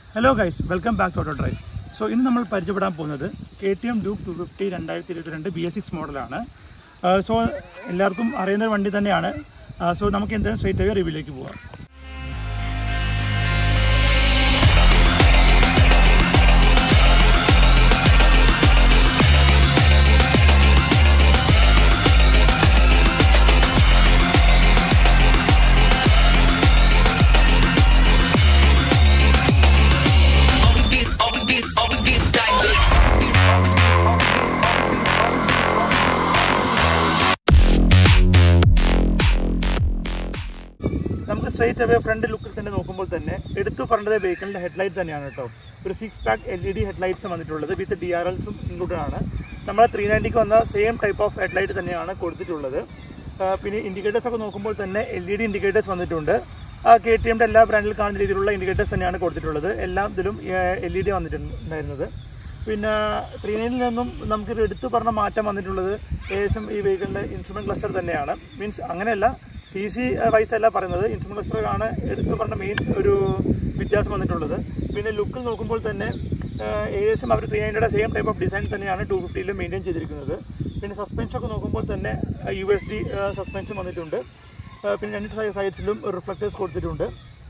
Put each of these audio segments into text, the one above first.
Hello guys welcome back to auto drive so ഇന്ന് നമ്മൾ പരിചയപ്പെടാൻ പോകുന്നത് K T M Duke two fifty രണ്ടായിരത്തി ഇരുപത്തിരണ്ട് ബി എസ് സിക്സ് മോഡലാണ് സോ എല്ലാവർക്കും അറിയുന്ന ഒരു വണ്ടി തന്നെയാണ് സോ നമുക്ക് എന്തായാലും സ്ട്രേറ്റ് അവേ റിവ്യൂലേക്ക് പോകാം Always be, always be, always be excited. നമുക്ക് സ്ട്രേറ്റ് അവേ ഫ്രണ്ട് ലുക്കിൽ തന്നെ നോക്കുമ്പോൾ തന്നെ എടുത്തു പറഞ്ഞത് വെഹിക്കിളിൻ്റെ ഹെഡ്ലൈറ്റ് തന്നെയാണ് കേട്ടോ ഒരു six pack L E D headlights വന്നിട്ടുള്ളത് വിത്ത് ഡി ആർ എൽസും ഇൻക്ലൂഡഡ് ആണ് നമ്മൾ ത്രീ നയൻറ്റിക്ക് വന്ന സെയിം ടൈപ്പ് ഓഫ് ഹെഡ്ലൈറ്റ് തന്നെയാണ് കൊടുത്തിട്ടുള്ളത് ആ, പിന്നെ ഇൻഡിക്കേറ്റേഴ്സ് ഒക്കെ നോക്കുമ്പോൾ തന്നെ എൽ ഇ ഡി ഇൻഡിക്കേറ്റേഴ്സ് വന്നിട്ടുണ്ട് കെ ടി എമ്മിൻ്റെ എല്ലാ ബ്രാൻഡിൽ കാണുന്ന രീതിയിലുള്ള ഇൻഡിക്കേറ്റേഴ്സ് തന്നെയാണ് കൊടുത്തിട്ടുള്ളത് എല്ലാം ഇതിലും എൽ ഇ ഡി വന്നിട്ടുണ്ടായിരുന്നത് പിന്നെ ത്രീ നയനിൽ നിന്നും നമുക്കൊരു എടുത്തു പറഞ്ഞ മാറ്റം വന്നിട്ടുള്ളത് ഏകദേശം ഈ വെഹിക്കിളിൻ്റെ ഇൻസ്ട്രുമെൻറ്റ് ക്ലസ്റ്റർ തന്നെയാണ് മീൻസ് അങ്ങനെയല്ല സി സി വൈസ് അല്ല പറയുന്നത് ഇൻസ്ട്രുമെൻറ്റ് ക്ലസ്റ്ററാണ് എടുത്തു പറഞ്ഞ മെയിൻ ഒരു വ്യത്യാസം വന്നിട്ടുള്ളത് പിന്നെ ലുക്കിൽ നോക്കുമ്പോൾ തന്നെ ആ, ഏകദേശം അവർ ത്രീ നയൻറ്റിയുടെ സെയിം ടൈപ്പ് ഓഫ് ഡിസൈൻ തന്നെയാണ് ടു ഫിഫ്റ്റിയിലും മെയിൻറ്റെയിൻ ചെയ്തിരിക്കുന്നത് പിന്നെ സസ്പെൻഷൻ ഒക്കെ നോക്കുമ്പോൾ തന്നെ യു എസ് ഡി സസ്പെൻഷൻ വന്നിട്ടുണ്ട് ആ, പിന്നെ രണ്ട് സൈഡ്സിലും റിഫ്ലക്റ്റേഴ്സ് കൊടുത്തിട്ടുണ്ട്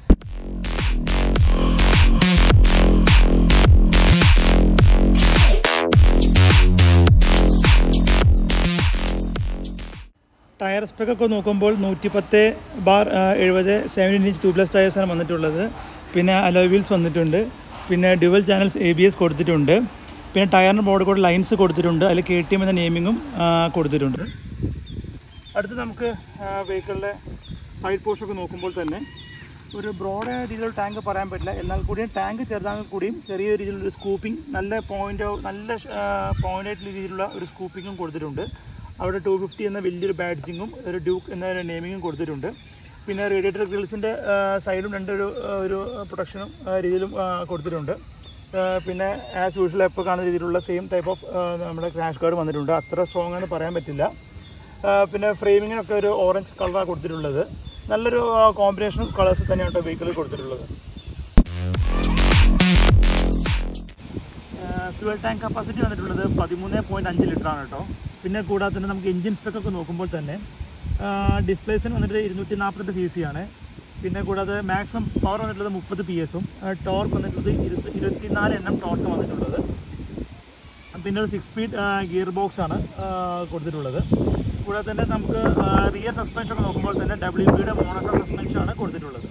ടയർ സ്പെക്ക് ഒക്കെ നോക്കുമ്പോൾ നൂറ്റി പത്ത് ബാർ എഴുപത് സെവൻറ്റീൻ ഇഞ്ച് ട്യൂബ്ലെസ് ടയേഴ്സാണ് വന്നിട്ടുള്ളത് പിന്നെ അലോയ് വീൽസ് വന്നിട്ടുണ്ട് പിന്നെ dual channels A B S കൊടുത്തിട്ടുണ്ട് പിന്നെ ടയറിൻ്റെ ബോർഡ് കൂടെ ലൈൻസ് കൊടുത്തിട്ടുണ്ട് അതിൽ കെ ടി എം എന്ന നെയിമിങ്ങും കൊടുത്തിട്ടുണ്ട് അടുത്ത് നമുക്ക് വെഹിക്കിളിലെ സൈഡ് പോർഷൊക്കെ നോക്കുമ്പോൾ തന്നെ ഒരു ബ്രോഡ് രീതിയിലുള്ള ടാങ്ക് പറയാൻ പറ്റില്ല എന്നാൽ കൂടിയും ടാങ്ക് ചെറുതാണെങ്കിൽ കൂടിയും ചെറിയ രീതിയിലുള്ള സ്കൂപ്പിംഗ് നല്ല പോയിൻ്റ് നല്ല പോയിൻ്റ് ആയിട്ടുള്ള രീതിയിലുള്ള ഒരു സ്കൂപ്പിങ്ങും കൊടുത്തിട്ടുണ്ട് അവിടെ ടു ഫിഫ്റ്റി എന്ന വലിയൊരു ബാഡ്ജിങ്ങും ഒരു ഡ്യൂക്ക് എന്ന നെയിമിങ്ങും കൊടുത്തിട്ടുണ്ട് പിന്നെ റേഡിയേറ്റർ ഗ്രിൽസിൻ്റെ സൈഡും രണ്ടൊരു ആ, ഒരു പ്രൊട്ടക്ഷനും ആ, രീതിയിലും ആ, കൊടുത്തിട്ടുണ്ട് ആ, പിന്നെ ആസ് യൂഷ്വൽ എപ്പോൾ കാണുന്ന രീതിയിലുള്ള സെയിം ടൈപ്പ് ഓഫ് നമ്മുടെ ക്രാഷ് ഗാർഡ് വന്നിട്ടുണ്ട് അത്ര സ്ട്രോങ് ആണ് പറയാൻ പറ്റില്ല ആ, പിന്നെ ഫ്രെയിമിങ്ങിനൊക്കെ ഒരു ഓറഞ്ച് കളറാണ് കൊടുത്തിട്ടുള്ളത് നല്ലൊരു കോമ്പിനേഷൻ കളേഴ്സ് തന്നെയാണ് കേട്ടോ വെഹിക്കിളിൽ കൊടുത്തിട്ടുള്ളത് ഫ്യൂൽ ടാങ്ക് കപ്പാസിറ്റി വന്നിട്ടുള്ളത് പതിമൂന്ന് പോയിൻറ്റ് അഞ്ച് ലിറ്റർ ആണ് കേട്ടോ പിന്നെ കൂടാതെ തന്നെ നമുക്ക് എഞ്ചിൻ സ്പെക്ക് ഒക്കെ നോക്കുമ്പോൾ തന്നെ ഡിസ്പ്ലേഷൻ വന്നിട്ട് ഇരുന്നൂറ്റി നാൽപ്പത്തെട്ട് സി സി ആണ് പിന്നെ കൂടാതെ മാക്സിമം പവർ വന്നിട്ടുള്ളത് മുപ്പത് പി എസും ടോർക്ക് വന്നിട്ടുള്ളത് ഇരുപത്തി ഇരുപത്തിനാല് എണ്ണം ടോർക്ക് വന്നിട്ടുള്ളത് പിന്നെ ഒരു സിക്സ് സ്പീഡ് ഗിയർ ബോക്സ് ആണ് ആ, കൊടുത്തിട്ടുള്ളത് കൂടാതെ തന്നെ നമുക്ക് റിയർ സസ്പെൻഷൻ ഒക്കെ നോക്കുമ്പോൾ തന്നെ ഡബ്ല്യു പിയുടെ മോണോക്കർ സസ്പെൻഷൻ ആണ് കൊടുത്തിട്ടുള്ളത്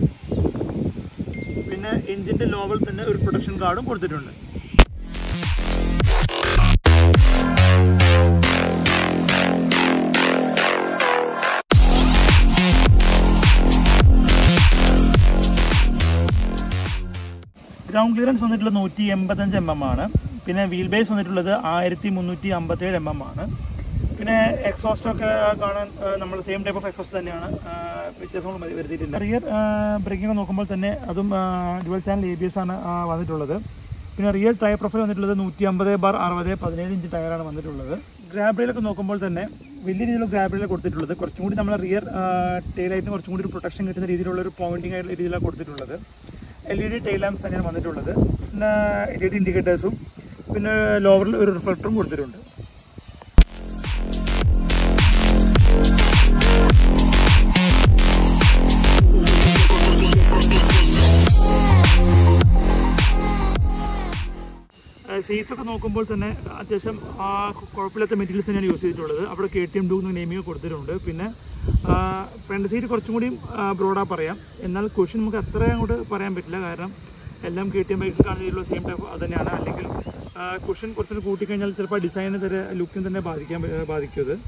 പിന്നെ എഞ്ചിൻ്റെ ലോവൽ തന്നെ ഒരു പ്രൊട്ടക്ഷൻ കാർഡും കൊടുത്തിട്ടുണ്ട് ഗ്രൗണ്ട് ക്ലിയറൻസ് വന്നിട്ടുള്ളത് നൂറ്റി എൺപത്തഞ്ച് എം എം ആണ് പിന്നെ വീൽ ബേസ് വന്നിട്ടുള്ളത് ആയിരത്തി മുന്നൂറ്റി അമ്പത്തേഴ് എം എം ആണ് പിന്നെ എക്സോസ്റ്റ് ഒക്കെ കാണാൻ നമ്മൾ സെയിം ടൈപ്പ് ഓഫ് എക്സോസ്റ്റ് തന്നെയാണ് ആ, വ്യത്യാസങ്ങൾ മതി- വരുത്തിയിട്ടില്ല റിയർ ബ്രേക്കിംഗ് നോക്കുമ്പോൾ തന്നെ അതും dual channel A B S ആണ് ആ, വന്നിട്ടുള്ളത് പിന്നെ റിയർ ടയർ പ്രൊഫൈൽ വന്നിട്ടുള്ളത് നൂറ്റി അമ്പത് ബാർ അറുപത് പതിനേഴ് ഇഞ്ച് ടയറാണ് വന്നിട്ടുള്ളത് ഗ്രാബ് റെയിലൊക്കെ നോക്കുമ്പോൾ തന്നെ വലിയ രീതിയിലുള്ള ഗ്രാബ് റെയിൽ കൊടുത്തിട്ടുള്ളത് കുറച്ചും കൂടി നമ്മളെ റിയർ ടൈലൈറ്റിന് കുറച്ചും കൂടി ഒരു പ്രൊട്ടക്ഷൻ കിട്ടുന്ന രീതിയിലുള്ള ഒരു പോയിന്റിംഗ് ആയിട്ടുള്ള രീതിയിലാണ് കൊടുത്തിട്ടുള്ളത് L E D tail lamps തന്നെയാണ് വന്നിട്ടുള്ളത് പിന്നെ എൽ ഇ ഡി ഇൻഡിക്കേറ്റേഴ്സും പിന്നെ ലോവറിൽ ഒരു റിഫ്ലക്ടറും കൊടുത്തിട്ടുണ്ട് സീറ്റ്സ് ഒക്കെ നോക്കുമ്പോൾ തന്നെ അത്യാവശ്യം ആ കുഴപ്പമില്ലാത്ത മെറ്റീരിയൽസ് തന്നെയാണ് യൂസ് ചെയ്തിട്ടുള്ളത് അവിടെ കെ ടി എം ഡൂ എന്ന് നെയിമിങ് കൊടുത്തിട്ടുണ്ട് പിന്നെ ഫ്രണ്ട് സീറ്റ് കുറച്ചും കൂടി ബ്രോഡാ പറയാം എന്നാൽ ക്വസ്റ്റ്യൻ നമുക്ക് അത്ര അങ്ങോട്ട് പറയാൻ പറ്റില്ല കാരണം എല്ലാം കെ ടി എം ബൈക്സ് കാണുന്ന രീതിയിലുള്ള സെയിം ടൈപ്പ് അത് തന്നെയാണ് അല്ലെങ്കിൽ ക്വസ്റ്റ്യൻ കുറച്ചുകൂടി കൂട്ടിക്കഴിഞ്ഞാൽ ചിലപ്പോൾ ഡിസൈനിന് തന്നെ ലുക്കിന് തന്നെ ബാധിക്കാൻ ബാധിക്കും അത്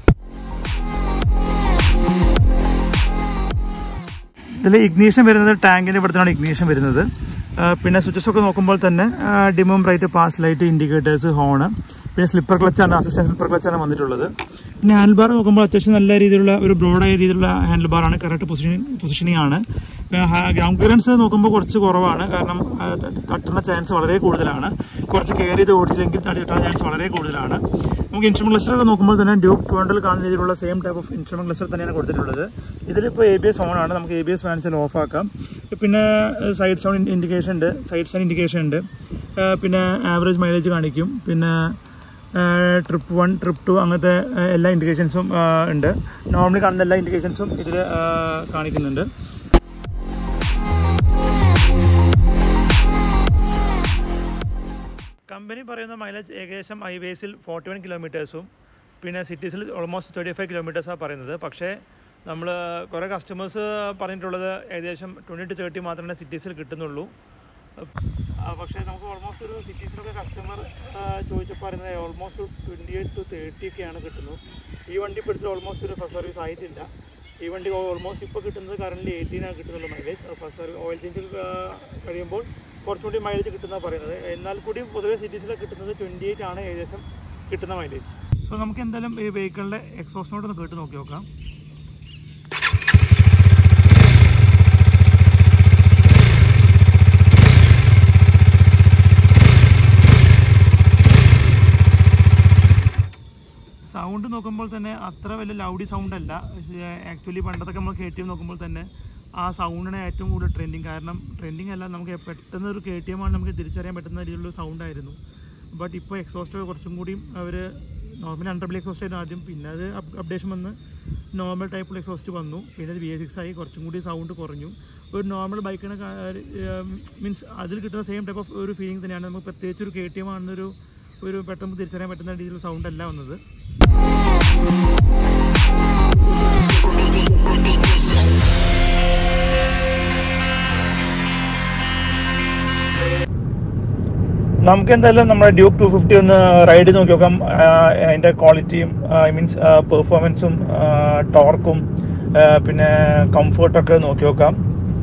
ഇതിൽ ഇഗ്നീഷൻ വരുന്നത് ടാങ്കിൻ്റെ ഇവിടുത്താണ് ഇഗ്നീഷൻ വരുന്നത് ആ, പിന്നെ സ്വിച്ചസ് ഒക്കെ നോക്കുമ്പോൾ തന്നെ ഡിമും bright pass light indicators horn പിന്നെ സ്ലിപ്പർ ക്ലച്ചാണ് അസിസ്റ്റന്റ് സ്ലിപ്പർ ക്ലച്ചാണ് വന്നിട്ടുള്ളത് പിന്നെ ഹാൻഡിൽ ബാർ നോക്കുമ്പോൾ അത്യാവശ്യം നല്ല രീതിയിലുള്ള ഒരു ബ്രോഡായ രീതിയിലുള്ള ഹാൻഡിൽ ബാറാണ് കറക്റ്റ് പൊസിഷൻ പൊസിഷനിങ് ആണ് ഗ്രൗണ്ട് ക്ലിയറൻസ് നോക്കുമ്പോൾ കുറച്ച് കുറവാണ് കാരണം ആ, ത- തട്ടുന്ന ചാൻസ് വളരെ കൂടുതലാണ് കുറച്ച് കെയർ ചെയ്ത് ഓടിച്ചില്ലെങ്കിൽ തട്ടാൻ ചാൻസ് വളരെ കൂടുതലാണ് നമുക്ക് ഇൻസ്ട്രുമെന്റ് ക്ലസ്റ്റർ ഒക്കെ നോക്കുമ്പോൾ തന്നെ ഡ്യൂക്ക് പോയിന്റിൽ കാണുന്ന രീതിയിലുള്ള same type of instrument cluster തന്നെയാണ് കൊടുത്തിട്ടുള്ളത് ഇതിലിപ്പോൾ എ ബി എസ് ഓൺ ആണ് നമുക്ക് എ ബി എസ് വേണിച്ചാൽ ഓഫ് ആക്കാം പിന്നെ സൈഡ് സ്റ്റൗണ്ട് ഇൻഡിക്കേഷൻ ഉണ്ട് സൈഡ് സ്റ്റൗണ്ട് ഇൻഡിക്കേഷൻ ഉണ്ട് ആ, പിന്നെ ആവറേജ് മൈലേജ് കാണിക്കും പിന്നെ ട്രിപ്പ് വൺ ട്രിപ്പ് ടു അങ്ങനത്തെ ആ, എല്ലാ ഇൻഡിക്കേഷൻസും ഉണ്ട് നോർമലി കാണുന്ന എല്ലാ ഇൻഡിക്കേഷൻസും ഇതിൽ കാണിക്കുന്നുണ്ട് കമ്പനി പറയുന്ന മൈലേജ് ഏകദേശം ഹൈവേസിൽ ഫോർട്ടി വൺ കിലോമീറ്റേഴ്സും പിന്നെ സിറ്റീസിൽ ഓൾമോസ്റ്റ് തേർട്ടി ഫൈവ് കിലോമീറ്റേഴ്സാണ് പറയുന്നത് പക്ഷേ നമ്മൾ കുറേ കസ്റ്റമേഴ്സ് പറഞ്ഞിട്ടുള്ളത് ഏകദേശം ട്വൻറ്റി ടു തേർട്ടി മാത്രമേ സിറ്റീസിൽ കിട്ടുന്നുള്ളൂ ആ, പക്ഷേ നമുക്ക് ഓൾമോസ്റ്റ് ഒരു സിറ്റീസിലൊക്കെ കസ്റ്റമർ ചോദിച്ചപ്പോൾ പറയുന്നത് almost twenty eight to thirty ഒക്കെയാണ് കിട്ടുന്നത് ഈ വണ്ടി ഇപ്പോൾ എടുത്ത് ഓൾമോസ്റ്റ് ഒരു ഫസ്റ്റ് സർവീസ് ആയിട്ടില്ല ഈ വണ്ടി ഓൾമോസ്റ്റ് ഇപ്പോൾ കിട്ടുന്നത് കറൻറ്റ്ലി എയ്റ്റീനാണ് കിട്ടുന്നുള്ളൂ mileage first service oil change കഴിയുമ്പോൾ കുറച്ചുകൂടി മൈലേജ് കിട്ടുന്ന പറയുന്നത് എന്നാൽ കൂടി പൊതുവേ സിറ്റീസിൽ കിട്ടുന്നത് ട്വൻറ്റി എയ്റ്റ് ആണ് ഏകദേശം കിട്ടുന്ന മൈലേജ് സോ നമുക്ക് എന്തായാലും ഈ വെഹിക്കിളിൻ്റെ എക്സോസിനോട് ഒന്ന് കേട്ട് നോക്കി നോക്കാം സൗണ്ട് നോക്കുമ്പോൾ തന്നെ അത്ര വലിയ ലൗഡി സൗണ്ട് അല്ല ആക്ച്വലി പണ്ടത്തൊക്കെ നമ്മൾ കെ ടി എം നോക്കുമ്പോൾ തന്നെ ആ സൗണ്ടിനെ ഏറ്റവും കൂടുതൽ ട്രെൻഡിങ് കാരണം ട്രെൻഡിങ് അല്ല നമുക്ക് പെട്ടെന്ന് ഒരു കെ ടി എം ആണ് നമുക്ക് തിരിച്ചറിയാൻ പറ്റുന്ന രീതിയിലുള്ള സൗണ്ട് ആയിരുന്നു ബട്ട് ഇപ്പോൾ എക്സോസ്റ്റ് കുറച്ചും കൂടിയും അവർ നോർമൽ അണ്ടർബിൾ എക്സോസ്റ്റ് ആയിരുന്നു ആദ്യം പിന്നെ അത് അപ്ഡേഷൻ വന്ന് നോർമൽ ടൈപ്പുള്ള എക്സോസ്റ്റ് വന്നു പിന്നെ അത് വി എ സിക്സ് ആയി കുറച്ചും കൂടി സൗണ്ട് കുറഞ്ഞു ഒരു നോർമൽ ബൈക്കിന് മീൻസ് അതിൽ കിട്ടുന്ന സെയിം ടൈപ്പ് ഓഫ് ഒരു ഫീലിംഗ് തന്നെയാണ് നമുക്ക് പ്രത്യേകിച്ച് ഒരു കെ ടി എം ആണെന്നൊരു ഒരു പെട്ടെന്ന് തിരിച്ചറിയാൻ പറ്റുന്ന രീതിയിലുള്ള സൗണ്ട് അല്ല വന്നത് നമുക്ക് എന്തായാലും നമ്മുടെ ഡ്യൂക്ക് ടു ഫിഫ്റ്റി ഒന്ന് റൈഡ് നോക്കി നോക്കാം ആഹ് അതിന്റെ ക്വാളിറ്റിയും ഐ മീൻസ് പെർഫോമൻസും ടോർക്കും പിന്നെ കംഫർട്ടൊക്കെ നോക്കി നോക്കാം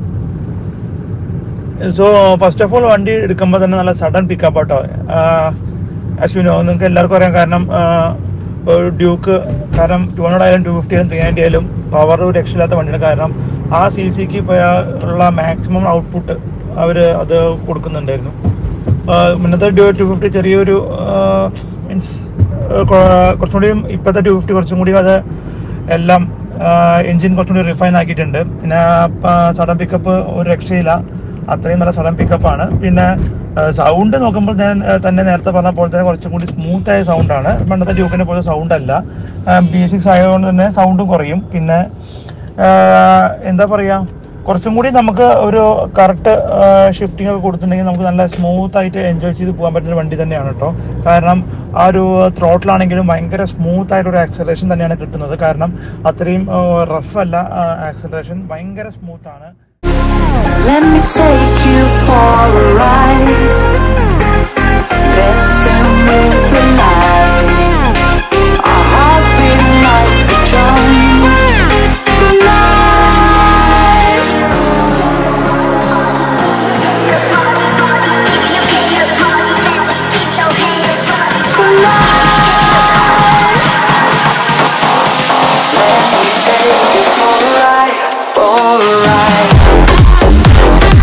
സോ ഫസ്റ്റ് ഓഫ് ഓൾ വണ്ടി എടുക്കുമ്പോൾ തന്നെ നല്ല സഡൻ പിക്കപ്പ് ആട്ടോ അശ്വിനോ നിങ്ങൾക്ക് എല്ലാവർക്കും അറിയാം കാരണം ആഹ് ഒരു ഡ്യൂക്ക് കാരണം ടു ഹൺഡ്രഡ് ആയാലും ടു ഫിഫ്റ്റി ആയാലും ത്രീ നയൻറ്റി ആയാലും പവർ ഒരു രക്ഷയില്ലാത്ത വണ്ടിയാണ് കാരണം ആ സി സിക്ക് ഉള്ള മാക്സിമം ഔട്ട്പുട്ട് അവർ അത് കൊടുക്കുന്നുണ്ടായിരുന്നു ആഹ് മുന്നത്തെ ടു ടു ഫിഫ്റ്റി ചെറിയൊരു മീൻസ് കുറച്ചും കൂടിയും ഇപ്പോഴത്തെ ടു ഫിഫ്റ്റി കുറച്ചും കൂടി അത് എല്ലാം എൻജിൻ കുറച്ചും കൂടി റിഫൈൻ ആക്കിയിട്ടുണ്ട് പിന്നെ സഡൻ പിക്കപ്പ് ഒരു രക്ഷയില്ല അത്രയും നല്ല സഡൻ പിക്കപ്പാണ് പിന്നെ സൗണ്ട് നോക്കുമ്പോൾ ഞാൻ ആ, തന്നെ നേരത്തെ പറഞ്ഞ പോലെ തന്നെ കുറച്ചും കൂടി സ്മൂത്ത് ആയ സൗണ്ടാണ് പണ്ടത്തെ ഡ്യൂക്കിനെ പോലെ സൗണ്ട് അല്ല ബി സിക്സ് ആയതുകൊണ്ട് തന്നെ സൗണ്ടും കുറയും പിന്നെ ആ, എന്താ പറയുക കുറച്ചും കൂടി നമുക്ക് ഒരു കറക്റ്റ് ഷിഫ്റ്റിംഗ് ഒക്കെ കൊടുത്തിട്ടുണ്ടെങ്കിൽ നമുക്ക് നല്ല സ്മൂത്ത് ആയിട്ട് എൻജോയ് ചെയ്ത് പോകാൻ പറ്റുന്ന വണ്ടി തന്നെയാണ് കേട്ടോ കാരണം ആ ഒരു ത്രോട്ടിലാണെങ്കിലും ഭയങ്കര സ്മൂത്ത് ആയിട്ട് ഒരു ആക്സലറേഷൻ തന്നെയാണ് കിട്ടുന്നത് കാരണം അത്രയും റഫ് അല്ല ആക്സലറേഷൻ ഭയങ്കര സ്മൂത്ത് ആണ് Let me take you for a ride. Dancing with the lights. Our hearts beating like a drum. Tonight. Tonight. Let me take you for a ride. For a ride.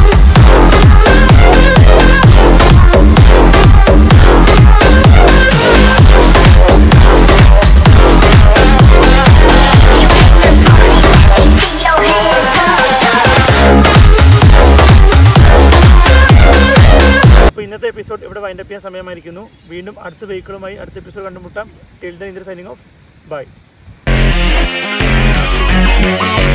അപ്പോൾ ഇന്നത്തെ episode ഇവിടെ wind up ചെയ്യാൻ സമയമായിരിക്കുന്നു വീണ്ടും അടുത്ത വെഹിക്കിളുമായി അടുത്ത episode കണ്ടുമുട്ടാം till then India signing off by